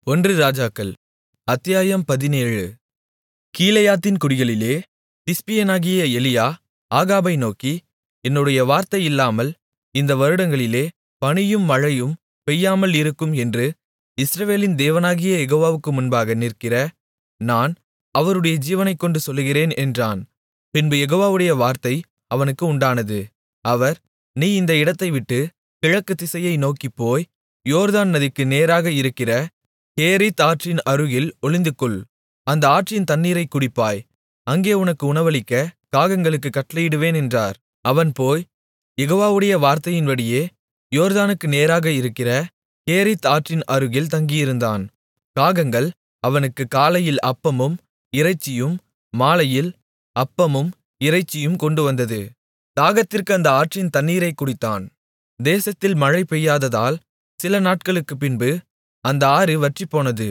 ஒன்று ராஜாக்கள் அத்தியாயம் பதினேழு கீலேயாத்தின் குடிகளிலே திஸ்பியனாகிய எலியா ஆகாபை நோக்கி என்னுடைய வார்த்தை இல்லாமல் இந்த வருடங்களிலே பனியும் மழையும் பெய்யாமல் இருக்கும் என்று இஸ்ரவேலின் தேவனாகிய யெகோவாவுக்கு முன்பாக நிற்கிற நான் அவருடைய ஜீவனைக்கொண்டு சொல்லுகிறேன் என்றான் பின்பு யெகோவாவுடைய வார்த்தை அவனுக்கு உண்டானது அவர் நீ இந்த இடத்தைவிட்டு கிழக்கு திசையை நோக்கிப் போய் யோர்தான் நதிக்கு நேராக இருக்கிற கேரீத் ஆற்றின் அருகில் ஒளிந்துகொள் அந்த ஆற்றின் தண்ணீரைக் குடிப்பாய் அங்கே உனக்கு உணவளிக்க காகங்களுக்குக் கட்டளையிடுவேன் என்றார் அவன் போய் யெகோவாவுடைய வார்த்தையின்படியே யோர்தானுக்கு நேராக இருக்கிற கேரீத் ஆற்றின் அருகில் தங்கியிருந்தான் காகங்கள் அவனுக்குக் காலையில் அப்பமும் இறைச்சியும் மாலையில் அப்பமும் இறைச்சியும் கொண்டுவந்தது தாகத்திற்கு அந்த ஆற்றின் தண்ணீரைக் குடித்தான் தேசத்தில் மழை பெய்யாததால் சில நாட்களுக்குப் பின்பு அந்த ஆறு வற்றிப்போனது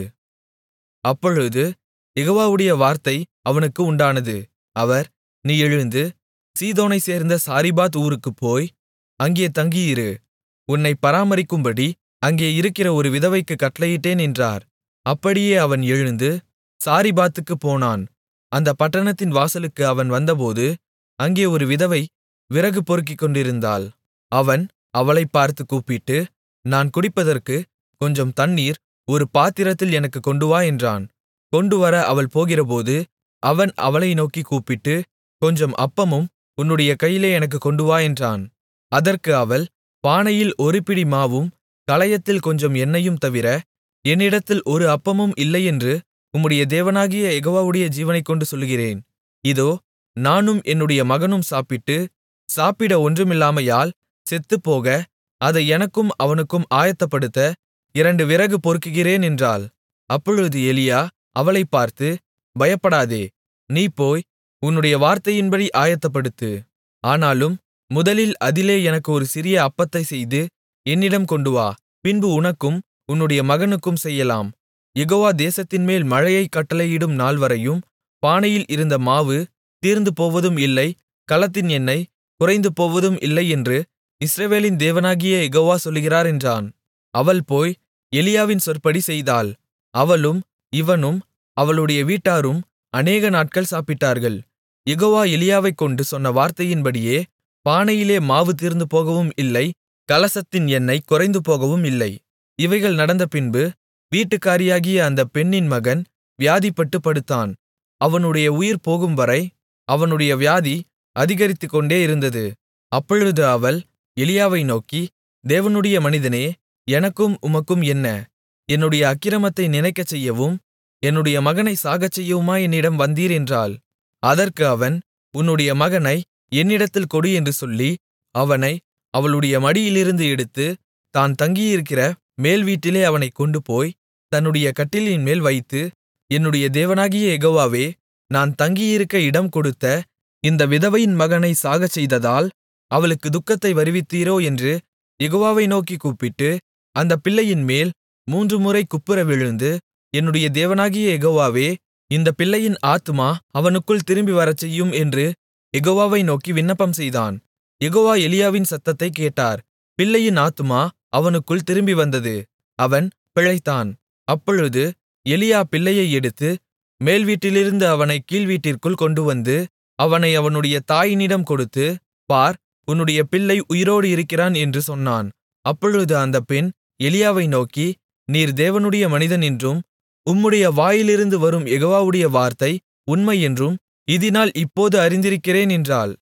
அப்பொழுது யெகோவாவுடைய வார்த்தை அவனுக்கு உண்டானது அவர் நீ எழுந்து சீதோனைச் சேர்ந்த சாரிபாத் ஊருக்குப் போய் அங்கே தங்கியிரு உன்னைப் பராமரிக்கும்படி அங்கே இருக்கிற ஒரு விதவைக்குக் கட்டளையிட்டேன் என்றார் அப்படியே அவன் எழுந்து சாரிபாத்துக்குப் போனான் அந்தப் பட்டணத்தின் வாசலுக்கு அவன் வந்தபோது அங்கே ஒரு விதவை விறகு பொறுக்கிக்கொண்டிருந்தாள் அவன் அவளைப் பார்த்து கூப்பிட்டு நான் குடிப்பதற்கு கொஞ்சம் தண்ணீர் ஒரு பாத்திரத்தில் எனக்குக் கொண்டுவா என்றான் கொண்டுவர அவள் போகிறபோது அவன் அவளை நோக்கிக் கூப்பிட்டு கொஞ்சம் அப்பமும் உன்னுடைய கையிலே எனக்குக் கொண்டுவா என்றான் அதற்கு அவள் பானையில் ஒரு பிடி மாவும் கலயத்தில் கொஞ்சம் எண்ணெயும் தவிர என்னிடத்தில் ஒரு அப்பமும் இல்லையென்று உம்முடைய தேவனாகிய யெகோவாவுடைய ஜீவனைக்கொண்டு சொல்லுகிறேன் இதோ நானும் என்னுடைய மகனும் சாப்பிட்டு சாப்பிட ஒன்றுமில்லாமையால் செத்துப்போக அதை எனக்கும் அவனுக்கும் ஆயத்தப்படுத்த இரண்டு விறகு பொறுக்குகிறேன் என்றாள் அப்பொழுது எலியா அவளைப் பார்த்து பயப்படாதே நீ போய் உன்னுடைய வார்த்தையின்படி ஆயத்தப்படுத்து ஆனாலும் முதலில் அதிலே எனக்கு ஒரு சிறிய அப்பத்தைச் செய்து என்னிடம் கொண்டுவா பின்பு உனக்கும் உன்னுடைய மகனுக்கும் செய்யலாம் யெகோவா தேசத்தின்மேல் மழையைக் கட்டளையிடும் நாள்வரையும் பானையில் இருந்த மாவு தீர்ந்து போவதும் இல்லை கலத்தின் எண்ணெய் குறைந்து போவதும் இல்லை என்று இஸ்ரவேலின் தேவனாகிய யெகோவா சொல்லுகிறார் என்றான் அவள் போய் எலியாவின் சொற்படி செய்தாள் அவளும் இவனும் அவளுடைய வீட்டாரும் அநேக நாட்கள் சாப்பிட்டார்கள் யெகோவா எலியாவைக் கொண்டு சொன்ன வார்த்தையின்படியே பானையிலே மாவு தீர்ந்து போகவும் இல்லை கலசத்தின் எண்ணெய் குறைந்து போகவும் இல்லை இவைகள் நடந்த பின்பு வீட்டுக்காரியாகிய அந்த பெண்ணின் மகன் வியாதிப்பட்டு படுத்தான் அவனுடைய உயிர் போகும்வரை அவனுடைய வியாதி அதிகரித்துக்கொண்டே இருந்தது அப்பொழுது அவள் எலியாவை நோக்கி தேவனுடைய மனிதனே எனக்கும் உமக்கும் என்ன என்னுடைய அக்கிரமத்தை நினைக்கச் செய்யவும் என்னுடைய மகனை சாகச்செய்யவுமா என்னிடம் வந்தீர் என்றாள் அதற்கு அவன் உன்னுடைய மகனை என்னிடத்தில் கொடு என்று சொல்லி அவனை அவளுடைய மடியிலிருந்து எடுத்து தான் தங்கியிருக்கிற மேல் வீட்டிலே அவனைக் கொண்டுபோய் தன்னுடைய கட்டிலின் மேல் வைத்து என்னுடைய தேவனாகிய யெகோவாவே நான் தங்கியிருக்க இடம் கொடுத்த இந்த விதவையின் மகனை சாகச் செய்ததால் அவளுக்கு துக்கத்தை வருவித்தீரோ என்று யெகோவாவை நோக்கிக் கூப்பிட்டு அந்தப் பிள்ளையின் மேல் மூன்று முறை குப்புற விழுந்து என்னுடைய தேவனாகிய யெகோவாவே இந்த பிள்ளையின் ஆத்துமா அவனுக்குள் திரும்பி வரச்செய்யும் என்று யெகோவாவை நோக்கி விண்ணப்பம் செய்தான் யெகோவா எலியாவின் சத்தத்தைக் கேட்டார் பிள்ளையின் ஆத்துமா அவனுக்குள் திரும்பி வந்தது அவன் பிழைத்தான் அப்பொழுது எலியா பிள்ளையை எடுத்து மேல் வீட்டிலிருந்து அவனை கீழ்வீட்டிற்குள் கொண்டுவந்து அவனை அவனுடைய தாயினிடம் கொடுத்து பார் உன்னுடைய பிள்ளை உயிரோடு இருக்கிறான் என்று சொன்னான் அப்பொழுது அந்தப் பெண் எலியாவை நோக்கி நீர் தேவனுடைய மனிதன் என்றும் உம்முடைய வாயிலிருந்து வரும் யெகோவாவுடைய வார்த்தை உண்மை என்றும் இதினால் இப்போது அறிந்திருக்கிறேன் என்றாள்